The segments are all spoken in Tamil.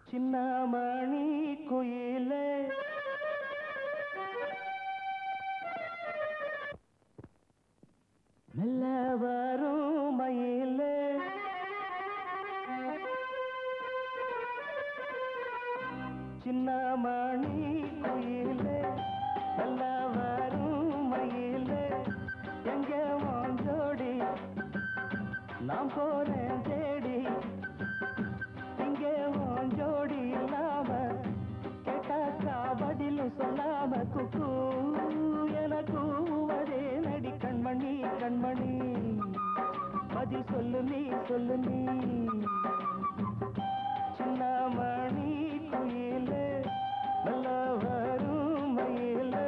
சின்னமணி குயிலே மெல்ல வரும் மயிலே சின்னமணி குயிலே மெல்ல வரும் மயிலே எங்க வாஞ்சோடி நான் போறேன் தேடி இங்கே உன் ஜோடி இல்லாம கேட்டாக்கா பதிலும் சொல்லாம குக்கு எனக்கு அதே நடி கண்மணி கண்மணி பதில் சொல்லு நீ சொல்லு நீ சின்னமணி குயிலே நல்ல வரும் மயிலே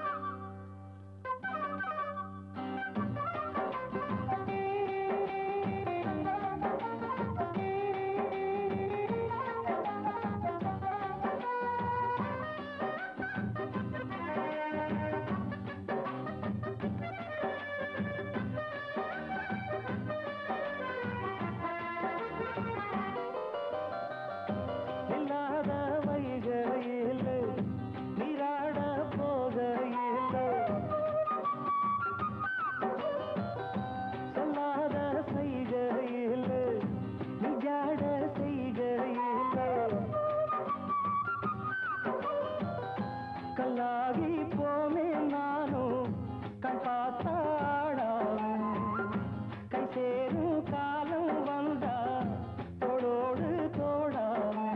இல்லாத வைகையில் நீராட போகையில் சொல்லாத செய்கையில் நிஜாட செய்கையில் கல்லாகி போமே நானும் கண் பார்த்தாடாமே கை சேரும் காலம் வந்தா தோடோடு தோடாமே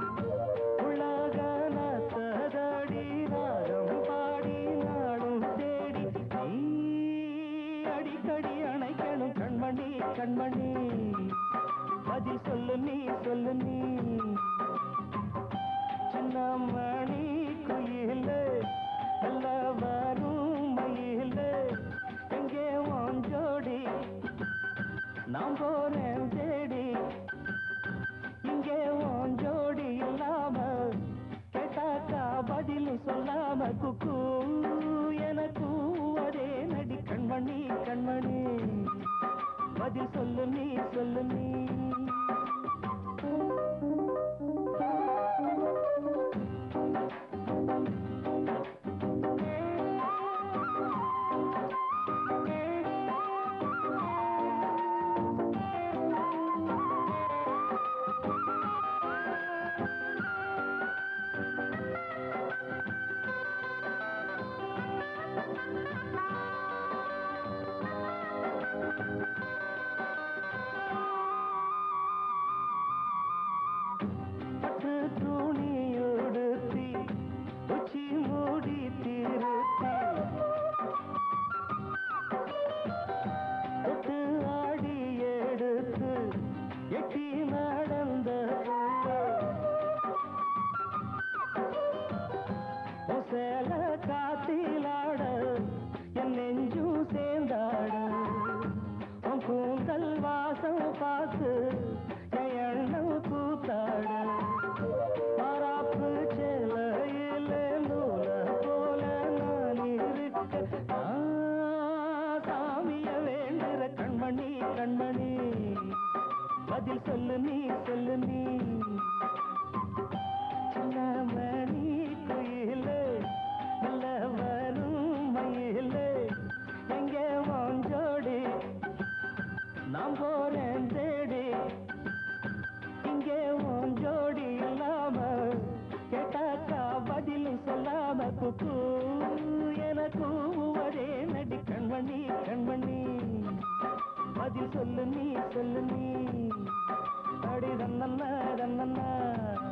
உலகனத்ததடி ராகம் பாடி நாடும் தேடி நீ அடிக்கடி அணைக்கணும் கண்மணி கண்மணி பதில் சொல்லு நீ சொல்லு நீ சின்னமணி குயிலே நல்ல வரும் மயிலே எங்கே உன் ஜோடி நான் போறேன் தேடி இங்கே உன் ஜோடி இல்லாம கேட்டாக்கா பதில் சொல்லாம குக்கு எனக்கு அதே நடி கண்மணி கண்மணி பதில் சொல்லு நீ சொல்லு நீ பட்டு துணியுடுத்தி உச்சி மூடி திருத்தி தொட்டு ஆடி எடுத்து எட்டி நடந்த சேல காத்திலாட என் நெஞ்சும் சேர்ந்தாட உன் கூந்தல் வாசம் பார்த்து என் எண்ணம் கூத்தாட மாறாப்பு செலையில நூல போல நான் இருக்க நான் சாமிய வேண்டுற கண்மணி கண்மணி பதில் சொல்லு நீ சொல்லு நீ சின்னமணி குயிலே நல்ல வரும் மயிலே எங்கே உன் ஜோடி நான் போறேன் தேடி இங்கே உன் ஜோடி இல்லாம கேட்டாக்கா பதில் சொல்லாம குக்கு எனக்கு ஒரே நடி கண்மணி கண்மணி பதில் சொல்லு நீ சொல்லு நீ அடி தன்னண்ணா தன்னண்ணா